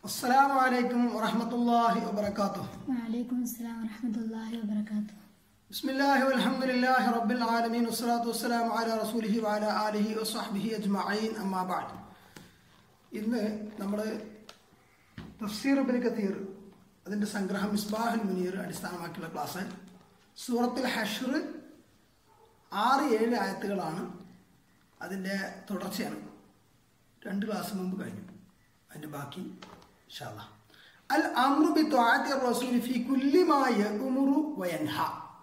السلام عليكم ورحمة الله وبركاته وعليكم السلام ورحمة الله وبركاته بسم الله والحمد لله رب العالمين والصلاة والسلام على رسوله وعلى آله وصحبه أجمعين أما بعد ഇന്ന് നമ്മൾ തഫ്സീർ ഇബ്നു കത്തീർ അതിൻ്റെ സംഗ്രഹം മിസ്ബാഹുൽ മുനീർ അടിസ്ഥാനമാക്കിയുള്ള ക്ലാസ് സൂറത്തുൽ ഹഷർ ആറ് ഏഴ് ആയത്തുകളാണ് അതിൻ്റെ തുടർച്ചയാണ് രണ്ട് ക്ലാസ് മുമ്പ് കഴിഞ്ഞു അതിൻ്റെ ബാക്കി ഇൻഷാ അല്ലാ. അൽ അമ്രു ബി ത്വാഅത്തി റസൂലി ഫി കുല്ലി മാ യഅ്മുറു വയൻഹ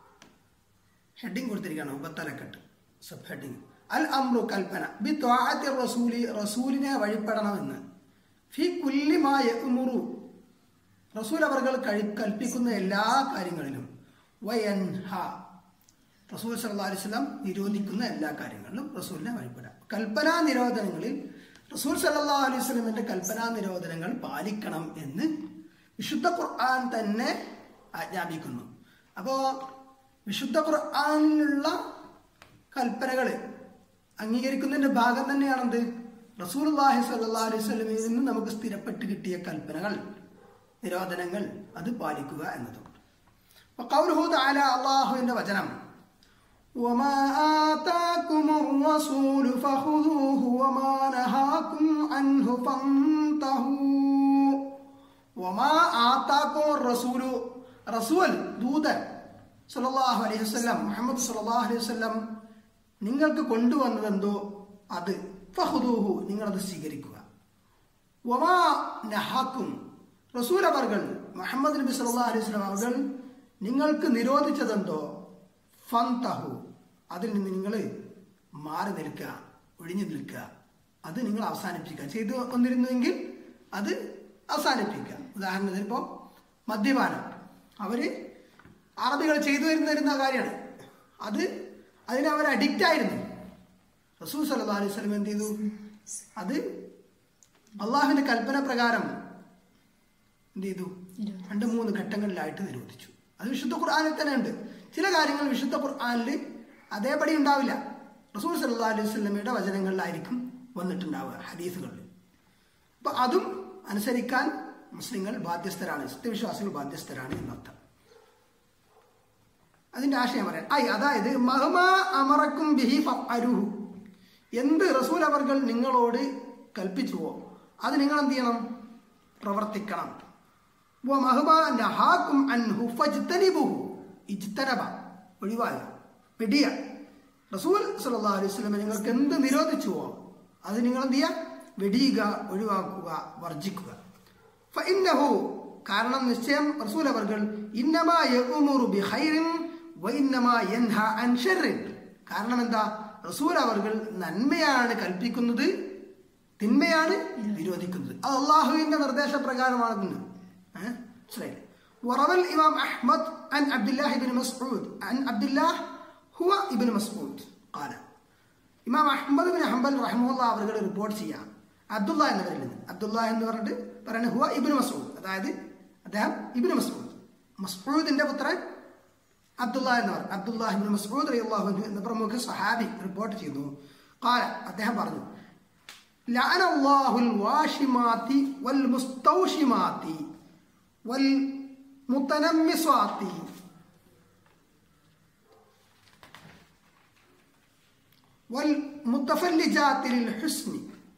ഹെഡിങ് കൊടുത്തിരിക്കുകയാണ് ഉപത്തലക്കെട്ട് സബ് ഹെഡിങ് അൽ അമ്രു കൽപ്പന ബി ത്വാഅത്തി റസൂലി റസൂലിനെ വഴിപ്പെടണമെന്ന് ഫി കുല്ലി മാ യഅ്മുറു റസൂൽ അവർകൾ കഴി കൽപ്പിക്കുന്ന എല്ലാ കാര്യങ്ങളിലും വയൻഹ റസൂൽ സല്ലല്ലാഹു അലൈഹി വസല്ലം നിരോധിക്കുന്ന എല്ലാ കാര്യങ്ങളിലും റസൂലിനെ വഴിപ്പെടാം കൽപ്പനാ നിരോധനങ്ങളിൽ റസൂൽ സല്ലല്ലാഹു അലൈഹി വസല്ലമിന്റെ കൽപ്പനാ നിരോധനങ്ങൾ പാലിക്കണം എന്ന് വിശുദ്ധ ഖുർആൻ തന്നെ ആജ്ഞാപിക്കുന്നു അപ്പോ വിശുദ്ധ ഖുർആനിലുള്ള കൽപ്പനകൾ അംഗീകരിക്കുന്നതിന്റെ ഭാഗം തന്നെയാണെന്ത് റസൂലുള്ളാഹി സ്വല്ലല്ലാഹു അലൈഹി വസല്ലമയിൽ നിന്ന് നമുക്ക് സ്ഥിരപ്പെട്ട് കിട്ടിയ കൽപ്പനകൾ നിരോധനങ്ങൾ അത് പാലിക്കുക എന്നതും അപ്പൊ ഖൗലുഹു തആല അള്ളാഹുവിന്റെ വചനം وما آتاكم الرسول فخذوه وما نهاكم عنه فانتهوا وما آتاكم الرسول റസൂൽ ദൂതൻ സല്ലല്ലാഹു അലൈഹി വസല്ലം മുഹമ്മദ് സല്ലല്ലാഹു അലൈഹി വസല്ലം നിങ്ങൾക്ക് കൊണ്ടുവന്നതെന്തോ അത് ഫഹുദൂഹു നിങ്ങളത് സ്വീകരിക്കുക വമാ നഹാക്കും റസൂൽ അവർകൾ മുഹമ്മദ് നബി സല്ലല്ലാഹു അലൈഹി വസല്ലം അവർ നിങ്ങൾക്ക് നിരോധിച്ചതെന്തോ ഫന്തഹു അതിൽ നിന്ന് നിങ്ങൾ മാറി നിൽക്കുക ഒഴിഞ്ഞു നിൽക്കുക അത് നിങ്ങൾ അവസാനിപ്പിക്കുക ചെയ്തു വന്നിരുന്നുവെങ്കിൽ അത് അവസാനിപ്പിക്കുക ഉദാഹരണത്തിന് ഇപ്പോൾ മദ്യപാനം അവര് അറബികൾ ചെയ്തു വരുന്നിരുന്ന കാര്യമാണ് അത് അതിന് അവർ അഡിക്റ്റ് ആയിരുന്നു റസൂൽ സല്ലല്ലാഹു അലൈഹി വസല്ലം എന്ത് ചെയ്തു അത് അള്ളാഹുവിന്റെ കൽപ്പന പ്രകാരം എന്ത് ചെയ്തു രണ്ട് മൂന്ന് ഘട്ടങ്ങളിലായിട്ട് നിരോധിച്ചു അത് വിശുദ്ധ ഖുർആാനിൽ തന്നെ ഉണ്ട് ചില കാര്യങ്ങൾ വിശുദ്ധ ഖുർആാനിൽ അതേപടി ഉണ്ടാവില്ല റസൂൽ സല്ലല്ലാഹു അലൈഹി വസല്ലമയുടെ വചനങ്ങളിലായിരിക്കും വന്നിട്ടുണ്ടാവുക ഹദീസുകളിൽ അപ്പൊ അതും അനുസരിക്കാൻ മുസ്ലിങ്ങൾ ബാധ്യസ്ഥരാണ് സത്യവിശ്വാസികൾ ബാധ്യസ്ഥരാണ് എന്നർത്ഥം അതിന്റെ ആശയം പറയാം ഐ അതായത് മഹമാ അമറക്കും ബിഹി ഫഅലുഹു എന്ത് റസൂൽ അവർകൾ നിങ്ങളോട് കൽപ്പിച്ചുവോ അത് നിങ്ങൾ എന്ത് ചെയ്യണം പ്രവർത്തിക്കണം വ മഹമാ നഹാക്കും അൻഹു ഫജ്തനിബുഹു ഇജ്തനബ ഒഴിവാകുക വെടിയ റസൂൽ സല്ലല്ലാഹു അലൈഹി വസല്ലം നിങ്ങൾക്ക് എന്ത് നിരോധിച്ചുവോ അത് നിങ്ങൾ എന്ത് ചെയ്യുക വെടിയുക ഒഴിവാക്കുക വർജിക്കുക ഫഇന്നഹു കാരണം നിശ്ചയം റസൂൽ അവർകൾ ഇന്നമാ യഉമുറു ബിഖൈറിൻ വഇന്നമാ യൻഹ അൻ ശർറിൻ കാരണം എന്താ റസൂൽ അവർകൾ നന്മയാണ് കൽപ്പിക്കുന്നത് തിന്മയാണ് വിരോധിക്കുന്നത് അത് അള്ളാഹുവിന്റെ നിർദ്ദേശപ്രകാരമാണെന്ന് ഏഹ്? മനസ്സിലായില്ലേ وروى الإمام أحمد عن عبد الله بن مسعود عن عبد الله هو ابن مسعود قال ഇമാം അഹമ്മദ് ബിൻ ഹംബൽ റഹ്മുല്ല അവർ റിപ്പോർട്ട് ചെയ്യാം അബ്ദുള്ള എന്നവരിൽ നിന്ന് അബ്ദുള്ള എന്ന് പറഞ്ഞിട്ട് പറയുന്നത് ഹുവ ഇബിന് മസൂദ് അതായത് അദ്ദേഹം ഇബിന് മസൂദ് മസ്ഊദിന്റെ പുത്രൻ അബ്ദുള്ള എന്നവർ അബ്ദുല്ലാഹ് ഇബ്നു മസ്ഊദ് റളിയല്ലാഹു അൻഹു എന്ന പ്രമുഖ സഹാബി റിപ്പോർട്ട് ചെയ്തു قال അദ്ദേഹം പറഞ്ഞു لعن الله الواشمات والمستوشمات والمتنمصات والمتفلجات للحسن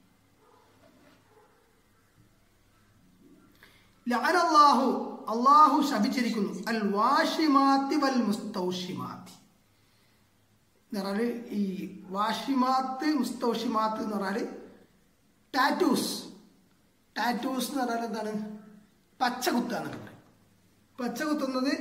ലഅന അല്ലാഹു അല്ലാഹു ശപിച്ചിരിക്കുന്നു അൽ വാഷിമാത്തി വൽ മുസ്തൗഷിമാത്തി എന്ന് പറഞ്ഞാല് ഈ വാഷിമാത്ത് മുസ്തൗഷിമാത്ത് എന്ന് പറഞ്ഞാല് ടാറ്റൂസ് ടാറ്റൂസ് എന്ന് പറഞ്ഞാൽ എന്താണ് പച്ച കുത്തുക എന്നൊക്കെ പറയും പച്ച കുത്തുന്നത്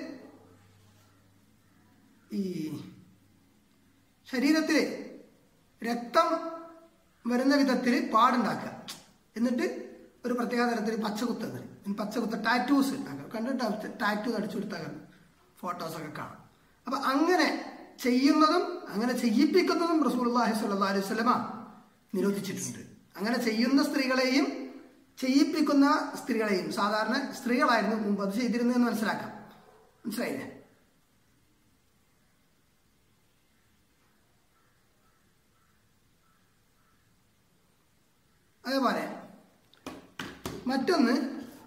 ഈ ശരീരത്തിൽ രക്തം വരുന്ന വിധത്തിൽ പാടുണ്ടാക്കുക എന്നിട്ട് ഒരു പ്രത്യേക തരത്തിൽ പച്ചകുത്ത് എന്ന് പറയും പച്ചകുത്ത ടാറ്റൂസ് ഉണ്ടാക്കുക കണ്ടിട്ട് ടാറ്റൂ അടിച്ചു കൊടുത്താൽ ഫോട്ടോസൊക്കെ കാണാം അപ്പൊ അങ്ങനെ ചെയ്യുന്നതും അങ്ങനെ ചെയ്യിപ്പിക്കുന്നതും റസൂലുള്ളാഹി സ്വല്ലല്ലാഹു അലൈഹി വസല്ലമ നിരോധിച്ചിട്ടുണ്ട് അങ്ങനെ ചെയ്യുന്ന സ്ത്രീകളെയും ചെയ്യിപ്പിക്കുന്ന സ്ത്രീകളെയും സാധാരണ സ്ത്രീകളായിരുന്നു മുമ്പ് അത് ചെയ്തിരുന്നതെന്ന് മനസ്സിലാക്കാം മനസ്സിലായില്ലേ അതേപോലെ മറ്റൊന്ന്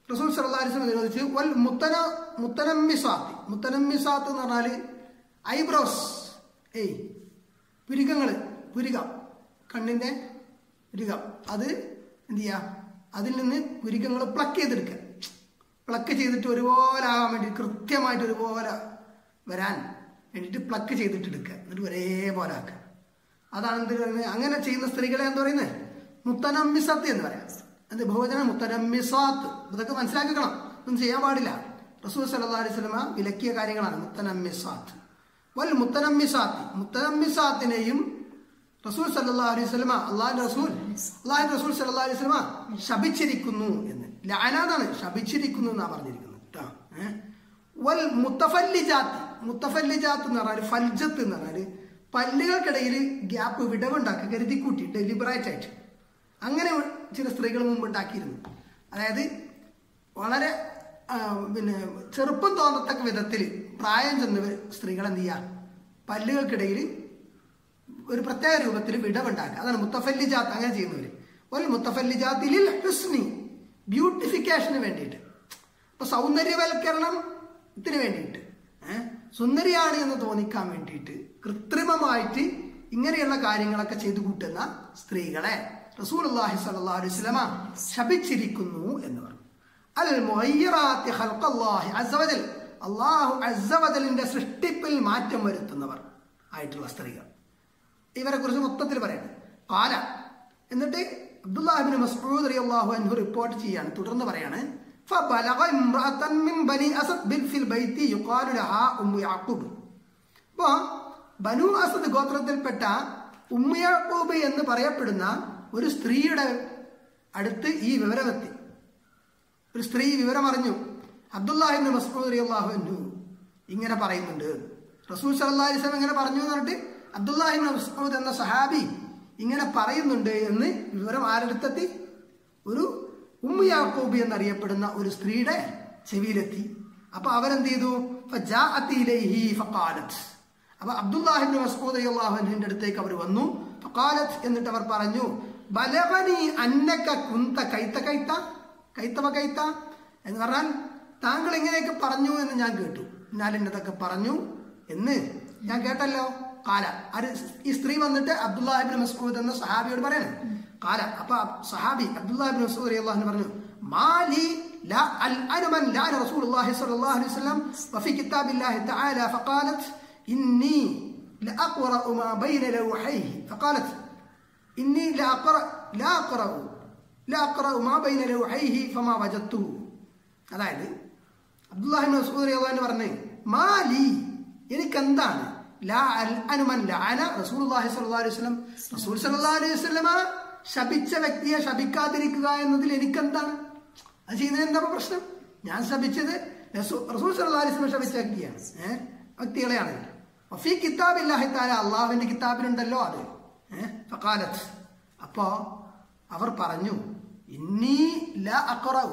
റസൂൽ സല്ലല്ലാഹു അലൈഹി വസല്ലം നിരോധിച്ചു വൽ മുത്തന മുത്തനമ്മിസാത്ത് മുത്തനമ്മിസാത്ത് എന്ന് പറഞ്ഞാൽ ഐബ്രോസ് ഏയ് പുരികങ്ങൾ പുരികം കണ്ണിൻ്റെ പുരികം അത് എന്ത് ചെയ്യുക അതിൽ നിന്ന് പുരികങ്ങൾ പ്ലക്ക് ചെയ്തെടുക്കുക പ്ലക്ക് ചെയ്തിട്ട് ഒരുപോലെ ആകാൻ വേണ്ടി കൃത്യമായിട്ട് ഒരുപോലെ വരാൻ വേണ്ടിയിട്ട് പ്ലക്ക് ചെയ്തിട്ട് എടുക്കുക എന്നിട്ട് ഒരേപോലെ ആക്കുക അതാണ് എന്ത് പറയുന്നത് അങ്ങനെ ചെയ്യുന്ന സ്ത്രീകളെ എന്താ പറയുന്നത് മുത്തനമ്മിസത്ത് എന്ന് പറയാം അത് ബഹുവചനം മുത്തനമ്മിസാത്ത് ഇതൊക്കെ മനസ്സിലാക്കണം ഒന്നും ചെയ്യാൻ പാടില്ല റസൂൽ സല്ലല്ലാഹു അലൈഹി വസല്ലമ വിലക്കിയ കാര്യങ്ങളാണ് മുത്തനമ്മിസാത്ത് വൽ മുത്തനമ്മിസാത്ത് മുത്തനമ്മിസാത്തിനെയും റസൂൽ സല്ലല്ലാഹു അലൈഹി വസല്ലമ അള്ളാഹുവിന്റെ റസൂൽ അള്ളാഹുവിന്റെ റസൂൽ സല്ലല്ലാഹു അലൈഹി വസല്ലമ ശപിച്ചിരിക്കുന്നു എന്ന് ലാനാതാണ് ശപിച്ചിരിക്കുന്നു എന്നാ പറഞ്ഞിരിക്കുന്നത് കേട്ടോ ഏഹ് വൽ മുത്തഫല്ലിജാത്ത് മുത്തഫല്ലിജാത്ത് എന്ന് പറഞ്ഞാൽ ഫൽജത്ത് എന്ന് പറഞ്ഞാൽ പല്ലുകൾക്കിടയിൽ ഗ്യാപ്പ് വിടവുണ്ടാക്കുക കരുതി കൂട്ടി ഡെലിബറേറ്റ് ആയിട്ട് അങ്ങനെ ചില സ്ത്രീകൾ മുമ്പ് ഉണ്ടാക്കിയിരുന്നു അതായത് വളരെ ആ, പിന്നെ ചെറുപ്പം തോന്നത്തക്ക വിധത്തിൽ പ്രായം ചെന്നവർ സ്ത്രീകൾ എന്ത് ചെയ്യുക പല്ലുകൾക്കിടയിൽ ഒരു പ്രത്യേക രൂപത്തിൽ വിടവുണ്ടാക്കുക അതാണ് മുത്തഫല്ലിജാത്ത് അങ്ങനെ ചെയ്യുന്നവർ ഒരു മുത്തഫല്ലിജാത്തിൽ ഹുസ്നി ബ്യൂട്ടിഫിക്കേഷന് വേണ്ടിയിട്ട് ഇപ്പൊ സൗന്ദര്യവൽക്കരണത്തിന് വേണ്ടിയിട്ട് ഏഹ് സുന്ദരിയാണ് എന്ന് തോന്നിക്കാൻ വേണ്ടിയിട്ട് കൃത്രിമമായിട്ട് ഇങ്ങനെയുള്ള കാര്യങ്ങളൊക്കെ ചെയ്തു കൂട്ടുന്ന സ്ത്രീകളെ റസൂൽ അള്ളാഹി സല്ലല്ലാഹു അലൈഹി വസല്ലമ ശപിച്ചിരിക്കുന്നു എന്ന് പറഞ്ഞു അൽ മുഹയ്യറാത്തി ഖൽഖല്ലാഹി അസ്സവജൽ അള്ളാഹു അസ്സവജലിന്റെ സൃഷ്ടിപ്പിൽ മാറ്റം വരുത്തുന്നവർ ആയിട്ടുള്ള സ്ത്രീകൾ ഇവരെ കുറിച്ച് മൊത്തത്തിൽ പറയണം കാല എന്നിട്ട് അബ്ദുല്ലാഹിബിൻ മസ്ഊദ് റളിയല്ലാഹു അൻഹു റിപ്പോർട്ട് ചെയ്യാണ് തുടർന്ന് പറയാണ് فبلغ امرأة من بني أسد في البيت يقال لها أم يعقوب അപ്പോ ബനു അസദ് ഗോത്രത്തിൽപ്പെട്ട ഉമ്മയാക്കൂബ് എന്ന് പറയപ്പെടുന്ന ഒരു സ്ത്രീയുടെ അടുത്ത് ഈ വിവരമെത്തി ഒരു സ്ത്രീ വിവരം അറിഞ്ഞു അബ്ദുല്ലാഹിബിൻ മസ്ഊദ് റളിയല്ലാഹു അൻഹു ഇങ്ങനെ പറയുന്നുണ്ട് റസൂൽ സല്ലല്ലാഹു അലൈഹി വസല്ലം ഇങ്ങനെ പറഞ്ഞു എന്ന് പറഞ്ഞിട്ട് അബ്ദുല്ലാഹിബിൻ മസ്ഊദ് എന്ന സഹാബി ഇങ്ങനെ പറയുന്നുണ്ട് എന്ന് വിവരം ആരെടുത്തെത്തി ഒരു ഉമ്മ യാക്കൂബ് എന്നറിയപ്പെടുന്ന ഒരു സ്ത്രീയുടെ ചെവിയിലെത്തി അപ്പൊ അവരെന്ത് ചെയ്തു ഫജാഅത്ത് ഇലൈഹി ഫഖാലത്ത് അപ്പൊ അബ്ദുല്ലാഹിബിൻ മസ്ഊദ് റളിയല്ലാഹു അൻഹുവിന്റെ അടുത്തേക്ക് അവർ വന്നു ഫഖാലത്ത് എന്നിട്ട് അവർ പറഞ്ഞു ബലഗനി അന്നക കുന്ത കൈത്ത കൈത്ത കൈത്തവ കൈത്ത എന്ന് പറഞ്ഞാൽ താങ്കൾ ഇങ്ങനെയൊക്കെ പറഞ്ഞു എന്ന് ഞാൻ കേട്ടു ഞാൻ എന്നതൊക്കെ പറഞ്ഞു എന്ന് ഞാൻ കേട്ടല്ലോ കാല അത് ഈ സ്ത്രീ വന്നിട്ട് അബ്ദുല്ലാഹിബിൻ മസ്ഊദ് എന്ന സഹാബിയോട് പറയണം കാല അപ്പൊ സഹാബി അബ്ദുല്ലാഹിബിൻ മസ്ഊദ് റളിയല്ലാഹു പറഞ്ഞു മാലി لا ألعن من لعن رسول الله صلى الله عليه وسلم وفي كتاب الله تعالى فقالت إني لأقرأ ما بين لوحيه فقالت إني لا أقرأ لا أقرأ لا أقرأ ما بين لوحيه فما وجدته അതായത് അബ്ദുല്ലാഹി മസൂദ് റളിയല്ലാഹു പറഞ്ഞേ മാലി എനിക്ക് എന്താണ് ലാ അൽ അനുമൻ ലാന റസൂലുള്ളാഹി സ്വല്ലല്ലാഹു അലൈഹി വസല്ലം റസൂൽ സ്വല്ലല്ലാഹു അലൈഹി വസല്ലമ ശപിച്ച വ്യക്തിയെ ശപിക്കാതിരിക്കുക എന്നതിൽ എനിക്കെന്താണ് അത് ചെയ്യുന്നതിന് എന്താ പ്രശ്നം ഞാൻ ശപിച്ചത് റസൂ- റസൂൽ സല്ലല്ലാഹു അലൈഹി വസല്ലം ശപിച്ച വ്യക്തിയാണ് ഏഹ് വ്യക്തികളെയാണ് വഫീ കിതാബില്ലാഹി തആല അള്ളാഹുവിന്റെ കിതാബിലുണ്ടല്ലോ അത് ഏഹ് ഫഖാലത്ത് അപ്പോ അവർ പറഞ്ഞു ഇന്നീ ലാ അഖറഉ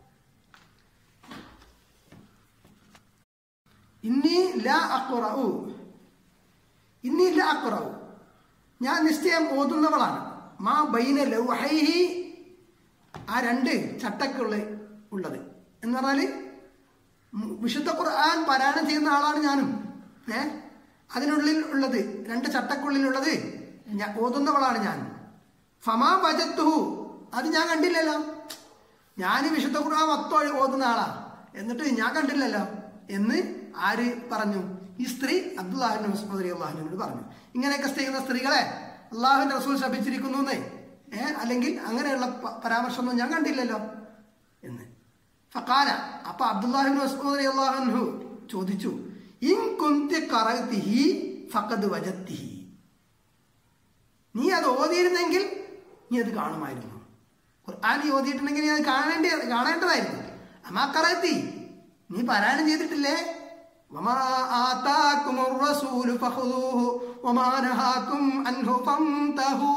ഇന്നി ലാ അഖറഉ ഇന്നി ലാ അഖറഉ ഞാൻ നിശ്ചയം ഓതുന്നവളാണ് മാ ബൈന ലൗഹൈഹി ആ രണ്ട് ചട്ടക്കുള്ള ഉള്ളത് എന്ന് പറഞ്ഞാല് ഉം വിശുദ്ധ ഖുർആൻ പാരായണം ചെയ്യുന്ന ആളാണ് ഞാനും ഏ അതിനുള്ളിൽ ഉള്ളത് രണ്ട് ചട്ടക്കുള്ളിലുള്ളത് ഞാൻ ഓതുന്നവളാണ് ഞാൻ ഫമാ വജത്തുഹു അത് ഞാൻ കണ്ടില്ലല്ലോ ഞാൻ വിശുദ്ധ ഖുർആൻ മൊത്തം ഓതുന്ന ആളാ എന്നിട്ട് ഞാൻ കണ്ടില്ലല്ലോ എന്ന് ആര് പറഞ്ഞു ഈ സ്ത്രീ അബ്ദുല്ലാഹിബിൻ മസ്ഊദ് അള്ളാഹുവിനോട് പറഞ്ഞു ഇങ്ങനെയൊക്കെ ചെയ്യുന്ന സ്ത്രീകളെ അള്ളാഹുവിന്റെ റസൂൽ ശപിച്ചിരിക്കുന്നു എന്നേ ഏഹ് അല്ലെങ്കിൽ അങ്ങനെയുള്ള പ- പരാമർശമൊന്നും ഞാൻ കണ്ടില്ലല്ലോ എന്ന് ഫക്കാല അപ്പൊ അബ്ദുല്ലാഹിബിൻ മസ്ഊദ് അള്ളാഹു ചോദിച്ചു ഇൻ കുന്തി കറത്തിഹി ഫഖദ് വജത്തിഹി നീ അത് ഓതിയിരുന്നെങ്കിൽ നീ അത് കാണുമായിരുന്നു ഖുർആൻ നീ ഓതിയിട്ടുണ്ടെങ്കിൽ നീ അത് കാണേണ്ടി കാണേണ്ടതായിരുന്നു അമാ കറത്തി നീ പാരായണം ചെയ്തിട്ടില്ലേ വമാ ആതാക്കുമുർ റസൂലു ഫഖുദൂഹു വമാ നഹാക്കും അൻഹു ഫംതഹൂ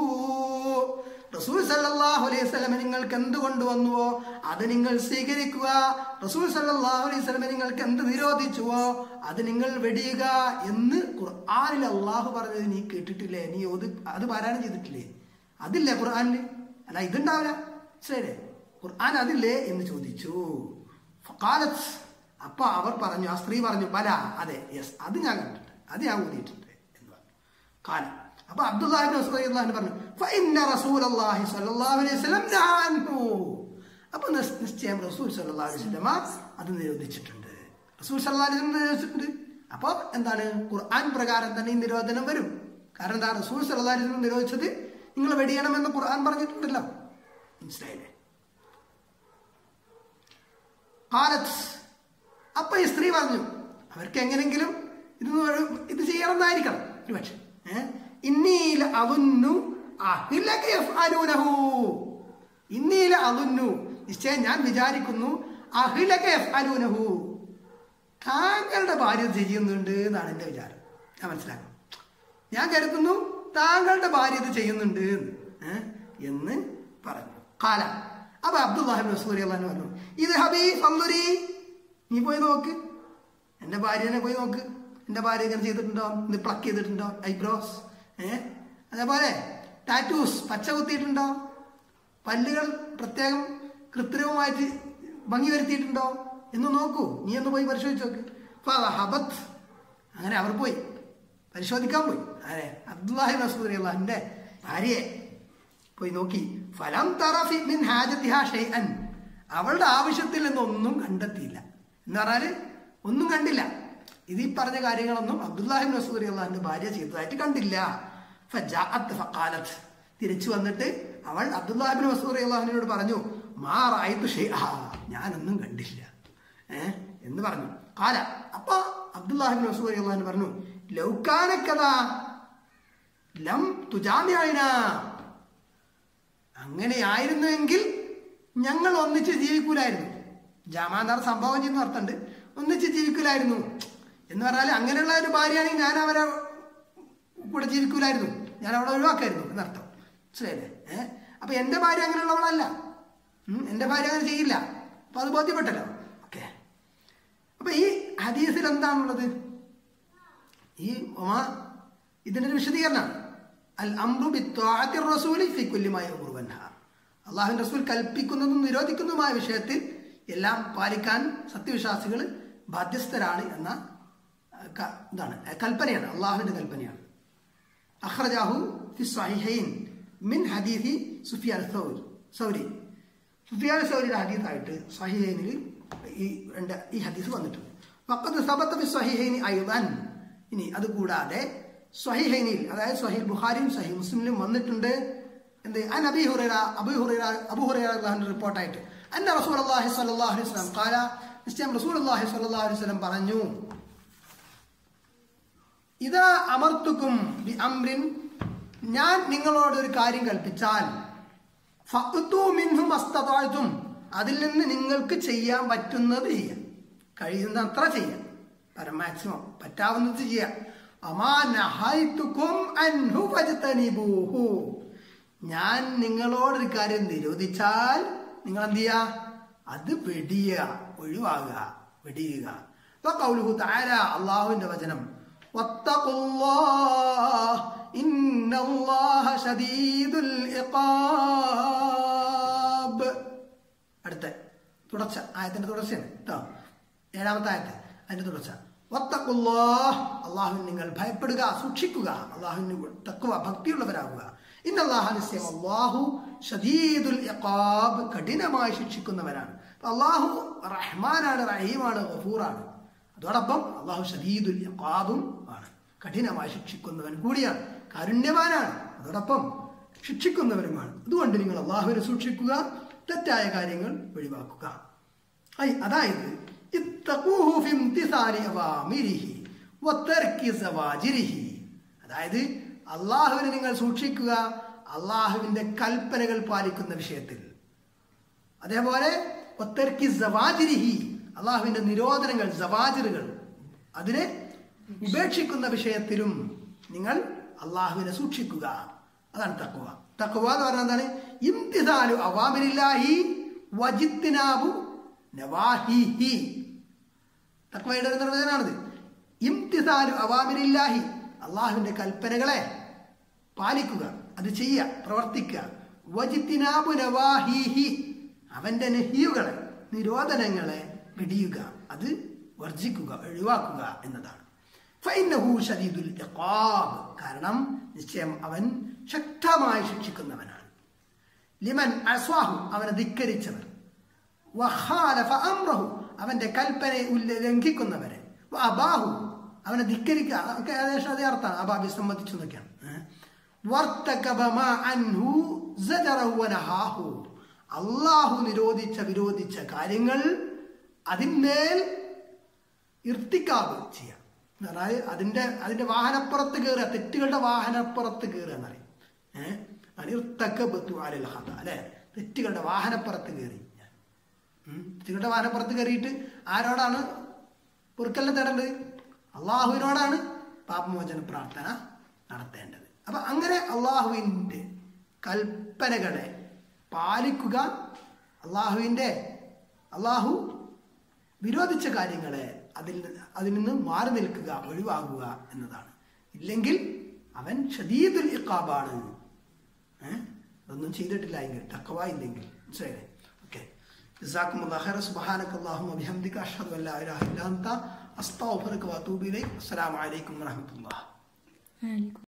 റസൂൽ സല്ലല്ലാഹു അലൈഹി വസല്ലം നിങ്ങൾക്ക് എന്ത് കൊണ്ടുവന്നുവോ അത് നിങ്ങൾ സ്വീകരിക്കുക റസൂൽ സല്ലല്ലാഹു അലൈഹി വസല്ലം നിങ്ങൾക്ക് എന്ത് നിരോധിച്ചുവോ അത് നിങ്ങൾ വെടിയുക എന്ന് ഖുർആനിൽ അള്ളാഹു പറഞ്ഞത് നീ കേട്ടിട്ടില്ലേ നീ അത് അത് പാരായണം ചെയ്തിട്ടില്ലേ അതില്ലേ ഖുർആനിൽ അല്ല ഇതുണ്ടാവില്ല ശരി ഖുർആൻ അതില്ലേ എന്ന് ചോദിച്ചു ഫഖാലത്ത് അപ്പൊ അവർ പറഞ്ഞു ആ സ്ത്രീ പറഞ്ഞു ബല അതെ യെസ് അത് ഞാൻ കണ്ടിട്ടുണ്ട് അത് ഞാൻ ഊതിയിട്ടുണ്ട് എന്ന് പറഞ്ഞു കാലം അപ്പൊ അബ്ദുല്ലാഹിബിൻ മസ്ഊദ് റളിയല്ലാഹു അൻഹു പറഞ്ഞു ഫഇന്ന റസൂലല്ലാഹി സ്വല്ലല്ലാഹു അലൈഹി വസല്ലം നഹാ അൻഹു അപ്പൊ നിസ്- നിശ്ചയം റസൂൽ സല്ലല്ലാഹു അലൈഹി വസല്ലമ അത് നിരോധിച്ചിട്ടുണ്ട് റസൂൽ സല്ലല്ലാഹു അലൈഹി വസല്ലം നിരോധിച്ചിട്ടുണ്ട് അപ്പോൾ എന്താണ് ഖുർആൻ പ്രകാരം തന്നെ ഈ നിരോധനം വരും കാരണം എന്താ റസൂൽ സല്ലല്ലാഹു അലൈഹി വസല്ലം നിരോധിച്ചത് നിങ്ങൾ വെടിയണമെന്ന് ഖുർആൻ പറഞ്ഞിട്ടുണ്ടല്ലോ മനസ്സിലായില്ലേ കാലത്ത് അപ്പൊ ഈ സ്ത്രീ പറഞ്ഞു അവർക്ക് എങ്ങനെങ്കിലും ഇത് ഒരു- ഇത് ചെയ്യണമെന്നായിരിക്കണം ഒരു പക്ഷെ ഇന്നീല അവന്നു അഹിലക യഫ്അലൂനഹു. ഇന്നീല അവന്നു നിശ്ചയം ഞാൻ വിചാരിക്കുന്നു അഹിലക യഫ്അലൂനഹു. താങ്കളുടെ ഭാര്യ ഇത് ചെയ്യുന്നുണ്ട് എന്നാണ് എൻ്റെ വിചാരം ഞാൻ മനസ്സിലാക്കണം ഞാൻ കരുതുന്നു താങ്കളുടെ ഭാര്യ ഇത് ചെയ്യുന്നുണ്ട് എന്ന്. ഏ? എന്ന് പറഞ്ഞു കാല അപ്പൊ അബ്ദുല്ലാഹിബ് മസൂരി അള്ളഹാൻ പറഞ്ഞു ഇത് ഹബീ ഫന്തുരി നീ പോയി നോക്ക് എൻ്റെ ഭാര്യനെ പോയി നോക്ക് എൻ്റെ ഭാര്യ ഇങ്ങനെ ചെയ്തിട്ടുണ്ടോ ഇത് പ്ലക്ക് ചെയ്തിട്ടുണ്ടോ ഐബ്രോസ് ഏ അതേപോലെ ടാറ്റൂസ് പച്ച കുത്തിയിട്ടുണ്ടോ പല്ലുകൾ പ്രത്യേകം കൃത്രിമമായിട്ട് ഭംഗി വരുത്തിയിട്ടുണ്ടോ എന്ന് നോക്കൂ നീ ഒന്ന് പോയി പരിശോധിച്ച് നോക്ക് ഹബത്ത് അങ്ങനെ അവർ പോയി പരിശോധിക്കാൻ പോയി അതെ അബ്ദുല്ലാഹി മസൂദ് എൻ്റെ ഭാര്യയെ പോയി നോക്കി ഫലം തറഫി മിൻ ഹാജത്തിഹ ഷൈഅൻ അവളുടെ ആവശ്യത്തിൽ നിന്നൊന്നും കണ്ടെത്തിയില്ല എന്ന് പറഞ്ഞാല് ഒന്നും കണ്ടില്ല ഇത് ഈ പറഞ്ഞ കാര്യങ്ങളൊന്നും അബ്ദുല്ലാഹിബ് മസൂദ് അള്ളാഹിന്റെ ഭാര്യ ചെയ്തതായിട്ട് കണ്ടില്ല ഫജാഅത്ത് ഫഖാലത്ത് തിരിച്ചു വന്നിട്ട് അവൾ അബ്ദുല്ലാഹിബിൻ മസൂദ് അള്ളാഹിനോട് പറഞ്ഞു മാ റായിത്തു ഷൈഅ ഞാനൊന്നും കണ്ടില്ല ഏ എന്ന് പറഞ്ഞു കാല അപ്പൊ അബ്ദുല്ലാഹിബിൻ മസൂദ് അള്ളാഹിന് പറഞ്ഞു ലൗക്കാനക്കഥാ ലം തുജാമ്യായന അങ്ങനെയായിരുന്നുവെങ്കിൽ ഞങ്ങൾ ഒന്നിച്ച് ജീവിക്കൂലായിരുന്നു ജാമാന്താർ സംഭവം ചെയ്യുന്ന അർത്ഥമുണ്ട് ഒന്നിച്ച് ജീവിക്കൂലായിരുന്നു എന്ന് പറഞ്ഞാൽ അങ്ങനെയുള്ള ഒരു ഭാര്യയാണെങ്കിൽ ഞാൻ അവരെ കൂടെ ജീവിക്കൂലായിരുന്നു ഞാൻ അവളെ ഒഴിവാക്കായിരുന്നു എന്നർത്ഥം മനസ്സിലായില്ലേ ഏഹ് അപ്പൊ എന്റെ ഭാര്യ അങ്ങനെയുള്ളവളല്ല ഉം, എന്റെ ഭാര്യ അങ്ങനെ ചെയ്യില്ല അപ്പൊ അത് ബോധ്യപ്പെട്ടല്ലോ ഓക്കെ അപ്പൊ ഈ ഹദീസിൽ എന്താണുള്ളത് ഈ ഒമാ ഇതിന്റെ ഒരു വിശദീകരണമാണ് അൽ അംറു ബിത്വാഅത്തി റസൂലി ഫി കുല്ലി മാ യഅ്മുറു വൻഹാ അള്ളാഹുവിന്റെ റസൂൽ കൽപ്പിക്കുന്നതും നിരോധിക്കുന്നതുമായ വിഷയത്തിൽ എല്ലാം പാലിക്കാൻ സത്യവിശ്വാസികൾ ബാധ്യസ്ഥരാണ് എന്ന അഹ്, ക- ഇതാണ് അഹ് കൽപ്പനയാണ് അള്ളാഹുവിന്റെ കൽപ്പനയാണ് അഖ്റജാഹു ഫി സ്വഹീഹൈൻ മിൻ ഹദീസി സുഫിയാൻ സൗരി സൗരി സുഫിയാൻ സൗരിയുടെ ഹദീസായിട്ട് സ്വഹീഹൈനിൽ ഈ രണ്ട് ഈ ഹദീസ് വന്നിട്ടുണ്ട് വഖദ് സബത്ത ഫി സ്വഹീഹൈനി അയ്ദൻ ഇനി അത് കൂടാതെ സ്വഹീഹൈനിൽ അതായത് സ്വഹീൽ ബുഖാരിയും സ്വഹീൽ മുസ്ലിമിലും വന്നിട്ടുണ്ട് എന്ത് അൻ അബി ഹുറൈറ അബു ഹുറൈറ അബു ഹുറൈറ അള്ളാഹുവിന്റെ റിപ്പോർട്ടായിട്ട് അന്ന റസൂലുള്ളാഹി സ്വല്ലല്ലാഹു അലൈഹി വസല്ലം ഖാല നിശ്ചയം റസൂലുള്ളാഹി സ്വല്ലല്ലാഹു അലൈഹി വസല്ലം പറഞ്ഞു ഇതാ അമർത്തുക്കും ബി അംറിൻ ഞാൻ നിങ്ങളോട് ഒരു കാര്യം കൽപ്പിച്ചാൽ ഫഅ്തു മിൻഹു മസ്തതാഴ്ത്തും അതിൽ നിന്ന് നിങ്ങൾക്ക് ചെയ്യാൻ പറ്റുന്നത് ചെയ്യാം കഴിയുന്ന അത്ര ചെയ്യാം പരമാക്സിമം പറ്റാവുന്നത് ചെയ്യാം അമാ നഹൈതുക്കും അൻഹു ഫജ്തനിബൂഹു ഞാൻ നിങ്ങളോടൊരു കാര്യം നിരോധിച്ചാൽ നിങ്ങൾ എന്ത് ചെയ്യുക അത് വെടിയുക ഒഴിവാകുക വെടിയുക ഇപ്പൊ കൗലുഹു താര അള്ളാഹുവിന്റെ വചനം واتقوا الله إن الله شديد العقاب അടുത്ത തുടർച്ച ആയത്തിന്റെ തുടർച്ചയാണ് കേട്ടോ ഏഴാമത്തെ ആയത്ത് അതിന്റെ തുടർച്ച വത്തക്കുല്ലാഹ് അള്ളാഹു നിങ്ങൾ ഭയപ്പെടുക സൂക്ഷിക്കുക അള്ളാഹുവിന് തക്കുവ ഭക്തിയുള്ളവരാകുക ഇന്നല്ലാഹു നിശ്ചയം അള്ളാഹു ഷദീദുൽ ഇഖാബ് കഠിനമായി ശിക്ഷിക്കുന്നവരാണ് അപ്പൊ അള്ളാഹു റഹ്മാനാണ് റഹീമാണ് ഗഫൂറാണ് അതോടൊപ്പം അള്ളാഹു ഷദീദുൽ ഇഖാബും ആണ് കഠിനമായി ശിക്ഷിക്കുന്നവൻ കൂടിയാണ് കാരുണ്യവാനാണ് അതോടൊപ്പം ശിക്ഷിക്കുന്നവരുമാണ് അതുകൊണ്ട് നിങ്ങൾ അള്ളാഹുവിനെ സൂക്ഷിക്കുക തെറ്റായ കാര്യങ്ങൾ ഒഴിവാക്കുക ഐ അതായത് ഇത്തഖൂഹു ഫി ഇംതിസാലി അവാമിരിഹി വതർക്കി സവാജിരിഹി അതായത് അള്ളാഹുവിനെ നിങ്ങൾ സൂക്ഷിക്കുക അള്ളാഹുവിന്റെ കൽപ്പനകൾ പാലിക്കുന്ന വിഷയത്തിൽ അതേപോലെ ഒത്തർക്കി സവാജിരിഹി അള്ളാഹുവിന്റെ നിരോധനങ്ങൾ സവാജിറുകൾ അതിനെ ഉപേക്ഷിക്കുന്ന വിഷയത്തിലും നിങ്ങൾ അള്ളാഹുവിനെ സൂക്ഷിക്കുക അതാണ് തക്കുവ തക്കുവ എന്ന് പറഞ്ഞാൽ എന്താണ് ഇംതിസാലു അവാമിരില്ലാഹി വജിത്തിനാബു നവാഹിഹി തക്വയുടെ ഒരു നിർവചനമാണിത് ഇംതിസാലു അവാമിരില്ലാഹി അള്ളാഹുവിന്റെ കൽപ്പനകളെ പാലിക്കുക അത് ചെയ്യുക പ്രവർത്തിക്കുക വജിത്തിനാബു നവാഹിഹി അവന്റെ നെഹിയുകളെ നിരോധനങ്ങളെ വെടിയുക അത് വർജിക്കുക ഒഴിവാക്കുക എന്നതാണ് ഫൈനഹു ഷദീദുൽ ഇഖാബ് കാരണം നിശ്ചയം അവൻ ശക്തമായി ശിക്ഷിക്കുന്നവനാണ് ലിമൻ അസ്വാഹു അവനെ ധിക്കരിച്ചവർ വഖാലഫ അംറഹു അവന്റെ കൽപ്പനയെ ഉല്ല- ലംഘിക്കുന്നവരെ അബാഹു അവനെ ധിക്കരിക്കുക ഒക്കെ ഏകദേശം അതേ അർത്ഥമാണ് അബാബി സംബന്ധിച്ചു എന്നൊക്കെയാണ് ഏഹ്. വർത്തകബ മാ അൻഹു സജറഹു വനഹാഹു. അള്ളാഹു നിരോധിച്ച വിരോധിച്ച കാര്യങ്ങൾ അതിന്മേൽ ഇർത്തിക്കാബ് ചെയ്യാം എന്ന് പറഞ്ഞാൽ അതിന്റെ അതിന്റെ വാഹനപ്പുറത്ത് കയറുക തെറ്റുകളുടെ വാഹനപ്പുറത്ത് കയറുക എന്നറിയും ഏഹ് ഇർത്തക്കബത്തു അലൽ ഹദ അല്ലെ തെറ്റുകളുടെ വാഹനപ്പുറത്ത് കയറി ഉം. തെറ്റുകളുടെ വാഹനപ്പുറത്ത് കയറിയിട്ട് ആരോടാണ് പൊറുക്കലിനെ തേടേണ്ടത് അള്ളാഹുവിനോടാണ് പാപമോചന പ്രാർത്ഥന നടത്തേണ്ടത് അപ്പൊ അങ്ങനെ അള്ളാഹുവിൻ്റെ കൽപ്പനകളെ പാലിക്കുക അള്ളാഹുവിൻ്റെ അള്ളാഹു വിരോധിച്ച കാര്യങ്ങളെ അതിൽ നിന്ന് അതിൽ നിന്ന് മാറി നിൽക്കുക ഒഴിവാകുക എന്നതാണ് ഇല്ലെങ്കിൽ അവൻ ഷദീദുൽ ഇഖാബാണ് ഏഹ് അതൊന്നും ചെയ്തിട്ടില്ല എങ്കിൽ തക്കവ ഇല്ലെങ്കിൽ മനസ്സിലായില്ലേ ഓക്കെ جزاكم الله خيرا سبحانك اللهم وبحمدك أشهد أن لا إله إلا أنت أستغفرك وأتوب إليك السلام عليكم ورحمة الله വലൈക്കും